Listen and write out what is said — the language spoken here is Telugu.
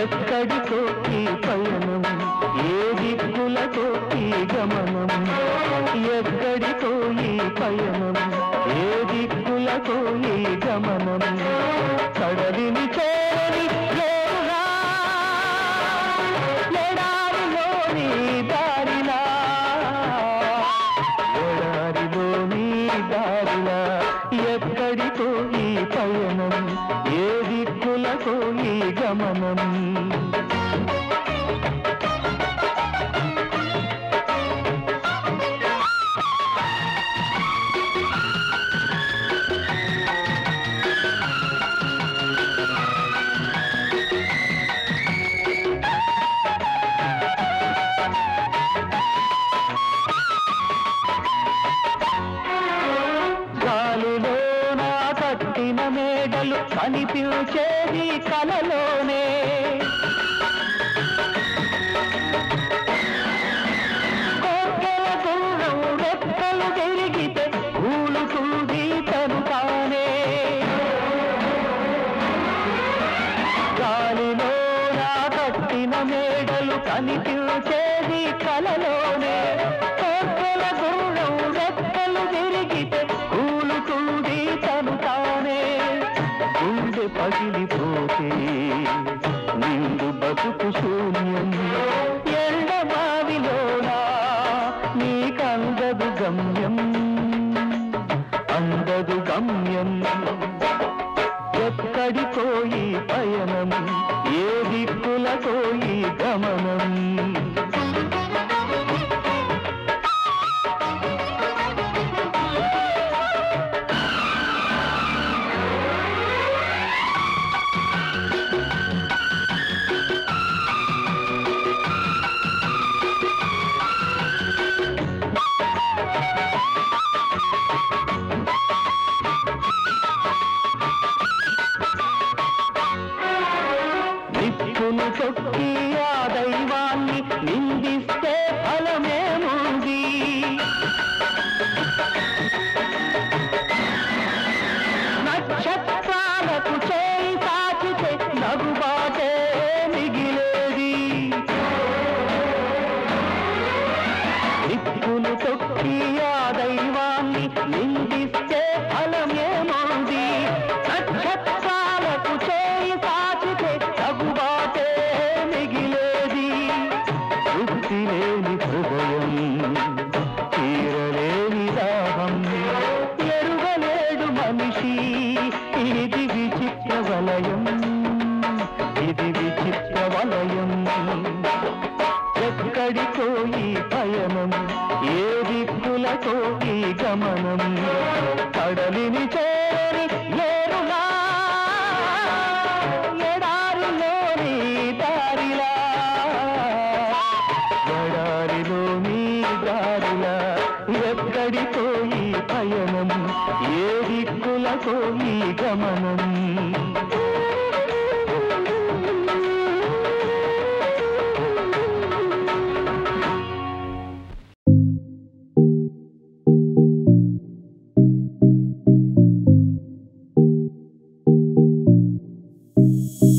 ఎక్కడికో ఈ పయనం ఏ దిక్కులతో ఈ గమనం ఎక్కడికో ఈ పయనం ఏ దిక్కులతో ఈ గమనం కడలిని చేరి లేరురా ఎడారిలోని దారిలా ఎడారిలోని దారిలా ఎక్కడికో ఈ పయనం ఏ దిక్కులకో ఈ గమనం గాలిలో నా కట్టిన మేడలు కనిపించేది కలలోనే కోకెల గుర్రం రెక్కలు తిరిగితే కూలుతుంది తను తానే గాలిలో నా కట్టిన మేడలు కనిపించేది కలలోనే కోకెల గుర్రం రెక్కలు తిరిగితే కూలుతుంది తను తానే గుండె పగిలిపోతే నిండు బతుకు శూన్యం ఎండమావిలోనా నీకందదు గమ్యం అందదు గమ్యం ఎక్కడికో ఈ పయనం ఏ దిక్కులకో ఈ గమనం నిప్పును తొక్కి ఆ దైవాన్ని నిందిస్తే ఫలమేముంది నక్షత్రాలకు చేయి తాకితే నగుబాటే మిగిలేది నిప్పును తొక్కి ఆ దైవాన్ని నిందిస్తే ఫలమేముంది నక్షత్రాలకు చేయి తాకితే తగుబాటే మిగిలేది తృప్తి లేని హృదయం తీరలేని దాహం ఎరుగలేడు మనిషి ఇది విచిత్ర వలయం ఇది విచిత్ర వలయం ఎక్కడికో ఈ పయనం ఏ దిక్కులకో ఈ గమనం కడలిని చేరి ఏరులా ఎడారిలోని దారిలా ఎడారిలోని దారిలా ఎక్కడికో ఈ పయనం ఏ దిక్కులకో ఈ గమనం